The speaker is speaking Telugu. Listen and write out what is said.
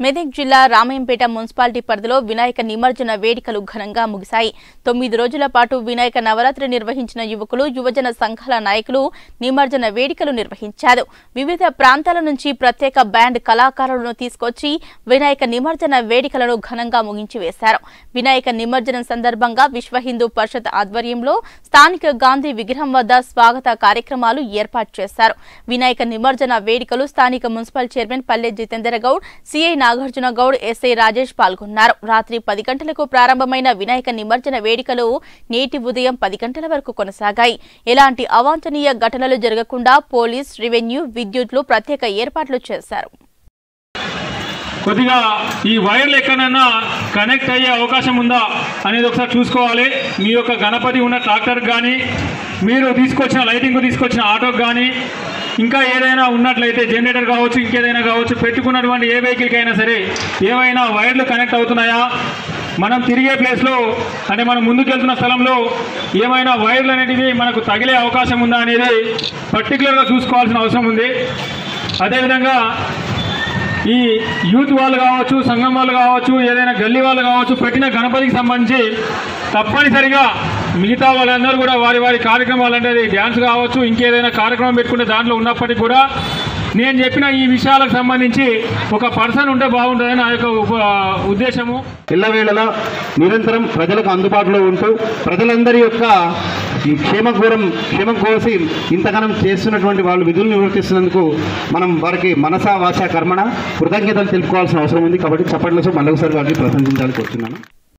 మెదక్ జిల్లా రామాయంపేట మున్సిపాలిటీ పరిధిలో వినాయక నిమజ్జన వేడుకలు ఘనంగా ముగిశాయి తొమ్మిది రోజుల పాటు వినాయక నవరాత్రి నిర్వహించిన యువకులు యువజన సంఘాల నాయకులు నిమజ్జన వేడుకలు నిర్వహించారు వివిధ ప్రాంతాల నుంచి ప్రత్యేక బ్యాండ్ కళాకారులను తీసుకొచ్చి వినాయక నిమజ్జన వేడుకలను ఘనంగా ముగించి వేశారు వినాయక నిమజ్జనం సందర్భంగా విశ్వ హిందూ పరిషత్ ఆధ్వర్యంలో స్థానిక గాంధీ విగ్రహం వద్ద స్వాగత కార్యక్రమాలు ఏర్పాటు చేశారు వినాయక నిమజ్జన వేడుకలు స్థానిక municipal chairman Palle Jitender Goud CI Nagarjuna Goud SI Rajesh పాల్గొన్నారు రాత్రి పది గంటలకు ప్రారంభమైన వినాయక నిమజ్జన వేడుకలు నేటి ఉదయం పది గంటల వరకు కొనసాగాయి ఎలాంటి అవాంఛనీయ ఘటనలు జరగకుండా పోలీస్ రెవెన్యూ విద్యుత్లు ప్రత్యేక ఏర్పాట్లు చేశారు కొద్దిగా ఈ వైర్లు ఎక్కడైనా కనెక్ట్ అయ్యే అవకాశం ఉందా అనేది ఒకసారి చూసుకోవాలి మీ యొక్క గణపతి ఉన్న ట్రాక్టర్కి కానీ మీరు తీసుకొచ్చిన లైటింగ్ తీసుకొచ్చిన ఆటోకి కానీ ఇంకా ఏదైనా ఉన్నట్లయితే జనరేటర్ కావచ్చు ఇంకేదైనా కావచ్చు పెట్టుకున్నటువంటి ఏ వెహికల్కి అయినా సరే ఏవైనా వైర్లు కనెక్ట్ అవుతున్నాయా మనం తిరిగే ప్లేస్లో అంటే మనం ముందుకు వెళ్తున్న స్థలంలో ఏమైనా వైర్లు అనేటివి మనకు తగిలే అవకాశం ఉందా అనేది పర్టికులర్గా చూసుకోవాల్సిన అవసరం ఉంది అదేవిధంగా ఈ యూత్ వాళ్ళు కావచ్చు సంఘం వాళ్ళు కావచ్చు ఏదైనా గల్లీ వాళ్ళు కావచ్చు పెట్టిన గణపతికి సంబంధించి తప్పనిసరిగా మిగతా వాళ్ళందరూ కూడా వారి వారి కార్యక్రమాలు అంటే అది డ్యాన్స్ కావచ్చు ఇంకేదైనా కార్యక్రమం పెట్టుకునే దాంట్లో ఉన్నప్పటికీ కూడా నేను చెప్పిన ఈ విషయాలకు సంబంధించి ఒక పర్సన్ ఉంటే బాగుంటుందని నా యొక్క ఉప- ఉద్దేశము ఎల్లవేళలా నిరంతరం ప్రజలకు అందుబాటులో ఉంటూ ప్రజలందరి యొక్క ఈ క్షేమకూరం క్షేమం కోసి ఇంతగానం చేస్తున్నటువంటి వాళ్ళు విధులు నిర్వర్తిస్తున్నందుకు మనం వారికి మనసా వాచ కర్మణ కృతజ్ఞతలు తెలుపుకోవాల్సిన అవసరం ఉంది కాబట్టి చప్పట్లతో మళ్ళొకసారి వారిని ప్రశంసించాలని కోరుతున్నాను